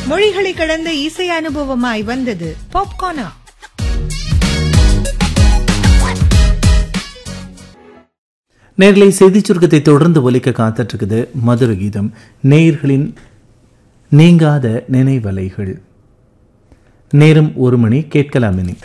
மொழிகளை கடந்த இசை அனுபவமாய் வந்தது பாப்கார்னா நேர்களை செய்திச் சுருக்கத்தை தொடர்ந்து ஒலிக்க காத்துட்டு இருக்குது மதுர கீதம் நேயர்களின் நீங்காத நினைவலைகள் நேரம் ஒரு மணி கேட்கலாம் இனி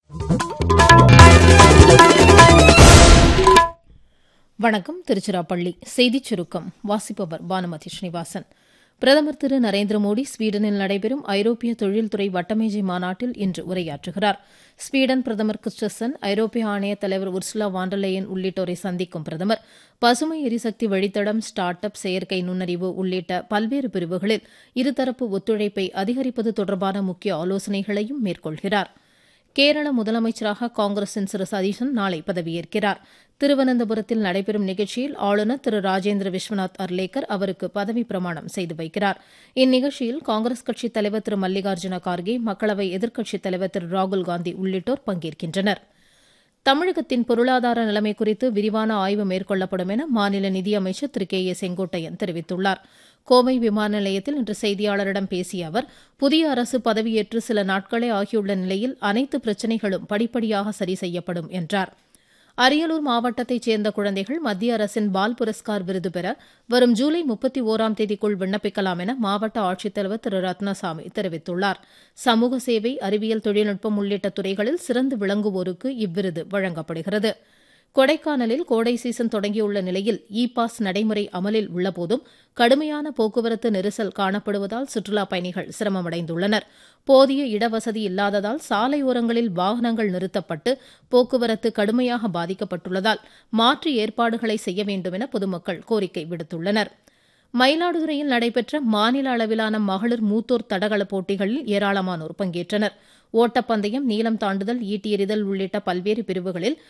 வணக்கம் திருச்சிராப்பள்ளி செய்திச் சுருக்கம் வாசிப்பவர் பானுமதி ஸ்ரீனிவாசன் பிரதமர் திரு நரேந்திர மோடி ஸ்வீடனில் நடைபெறும் ஐரோப்பிய தொழில்துறை வட்டமேஜை மாநாட்டில் இன்று உரையாற்றுகிறார் ஸ்வீடன் பிரதமர் கிறிஸ்டசன் ஐரோப்பிய ஆணைய தலைவர் உர்சுலா வாண்டலேயன் உள்ளிட்டோரை சந்திக்கும் பிரதமர் பசுமை எரிசக்தி வழித்தடம் ஸ்டார்ட் அப் செயற்கை நுண்ணறிவு உள்ளிட்ட பல்வேறு பிரிவுகளில் இருதரப்பு ஒத்துழைப்பை அதிகரிப்பது தொடர்பான முக்கிய ஆலோசனைகளையும் மேற்கொள்கிறார் கேரள முதலமைச்சராக காங்கிரசின் திரு சதீஷன் நாளை பதவியேற்கிறார் திருவனந்தபுரத்தில் நடைபெறும் நிகழ்ச்சியில் ஆளுநர் திரு ராஜேந்திர விஸ்வநாத் அர்லேக்கர் அவருக்கு பதவி பிரமாணம் செய்து வைக்கிறார் இந்நிகழ்ச்சியில் காங்கிரஸ் கட்சித் தலைவர் திரு மல்லிகார்ஜுன கார்கே மக்களவை எதிர்க்கட்சித் தலைவர் திரு ராகுல் காந்தி உள்ளிட்டோர் பங்கேற்கின்றனர் தமிழகத்தின் பொருளாதார நிலைமை குறித்து விரிவான ஆய்வு மேற்கொள்ளப்படும் என மாநில நிதியமைச்சர் திரு கே ஏ செங்கோட்டையன் தெரிவித்துள்ளார் கோவை விமான நிலையத்தில் இன்று செய்தியாளரிடம் பேசிய அவர் புதிய அரசு பதவியேற்று சில நாட்களே ஆகியுள்ள நிலையில் அனைத்து பிரச்சினைகளும் படிப்படியாக சரி செய்யப்படும் என்றார் அரியலூர் மாவட்டத்தைச் சேர்ந்த குழந்தைகள் மத்திய அரசின் பால் புரஸ்கார் விருது பெற வரும் ஜூலை முப்பத்தி ஓராம் தேதிக்குள் விண்ணப்பிக்கலாம் என மாவட்ட ஆட்சித்தலைவர் திரு ரத்னசாமி தெரிவித்துள்ளார் சமூக சேவை அறிவியல் தொழில்நுட்பம் உள்ளிட்ட துறைகளில் சிறந்து விளங்குவோருக்கு இவ்விருது வழங்கப்படுகிறது கொடைக்கானலில் கோடை சீசன் தொடங்கியுள்ள நிலையில் இ பாஸ் நடைமுறை அமலில் உள்ளபோதும் கடுமையான போக்குவரத்து நெரிசல் காணப்படுவதால் சுற்றுலாப் பயணிகள் சிரமமடைந்துள்ளனர் போதிய இடவசதி இல்லாததால் சாலையோரங்களில் வாகனங்கள் நிறுத்தப்பட்டு போக்குவரத்து கடுமையாக பாதிக்கப்பட்டுள்ளதால் மாற்று ஏற்பாடுகளை செய்ய வேண்டும் என பொதுமக்கள் கோரிக்கை விடுத்துள்ளனா் மயிலாடுதுறையில் நடைபெற்ற மாநில அளவிலான மகளிர் மூத்தோர் தடகள போட்டிகளில் ஏராளமானோர் பங்கேற்றனர் ஓட்டப்பந்தயம் நீளம் தாண்டுதல் ஈட்டி எறிதல் உள்ளிட்ட பல்வேறு பிரிவுகளில்